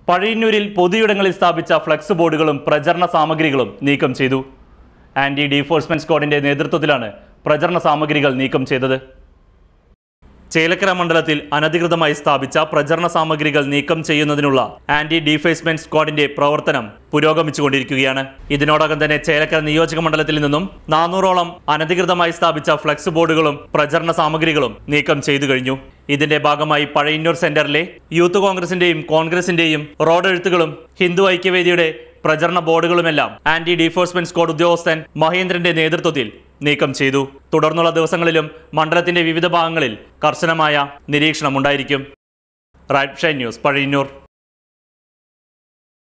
പഴയന്നൂരിൽ പൊതുയിടങ്ങളിൽ സ്ഥാപിച്ച ഫ്ലക്സ് ബോർഡുകളും പ്രചരണ സാമഗ്രികളും നീക്കം ചെയ്തു ആന്റി ഡീഫോഴ്സ്മെന്റ് സ്ക്വാഡിന്റെ നേതൃത്വത്തിലാണ് പ്രചരണ സാമഗ്രികൾ നീക്കം ചെയ്തത് ചേലക്കര മണ്ഡലത്തിൽ അനധികൃതമായി സ്ഥാപിച്ച പ്രചരണ സാമഗ്രികൾ നീക്കം ചെയ്യുന്നതിനുള്ള ആന്റി ഡീഫേസ്മെന്റ് സ്ക്വാഡിന്റെ പ്രവർത്തനം പുരോഗമിച്ചുകൊണ്ടിരിക്കുകയാണ് ഇതിനോടകം തന്നെ ചേലക്കര നിയോജക മണ്ഡലത്തിൽ നിന്നും നാനൂറോളം അനധികൃതമായി സ്ഥാപിച്ച ഫ്ലക്സ് ബോർഡുകളും പ്രചരണ സാമഗ്രികളും നീക്കം ചെയ്തു കഴിഞ്ഞു ഇതിന്റെ ഭാഗമായി പഴയന്നൂർ സെന്ററിലെ യൂത്ത് കോൺഗ്രസിന്റെയും കോൺഗ്രസിന്റെയും റോഡ് എഴുത്തുകളും ഹിന്ദു ഐക്യവേദിയുടെ പ്രചരണ ബോർഡുകളുമെല്ലാം ആന്റി ഡീഫോഴ്സ്മെന്റ് സ്ക്വാഡ് ഉദ്യോഗസ്ഥൻ മഹേന്ദ്രന്റെ നേതൃത്വത്തിൽ നീക്കം ചെയ്തു തുടർന്നുള്ള ദിവസങ്ങളിലും മണ്ഡലത്തിന്റെ വിവിധ ഭാഗങ്ങളിൽ കർശനമായ നിരീക്ഷണമുണ്ടായിരിക്കും റൈറ്റ് ഷൈൻ ന്യൂസ് പഴയന്നൂർ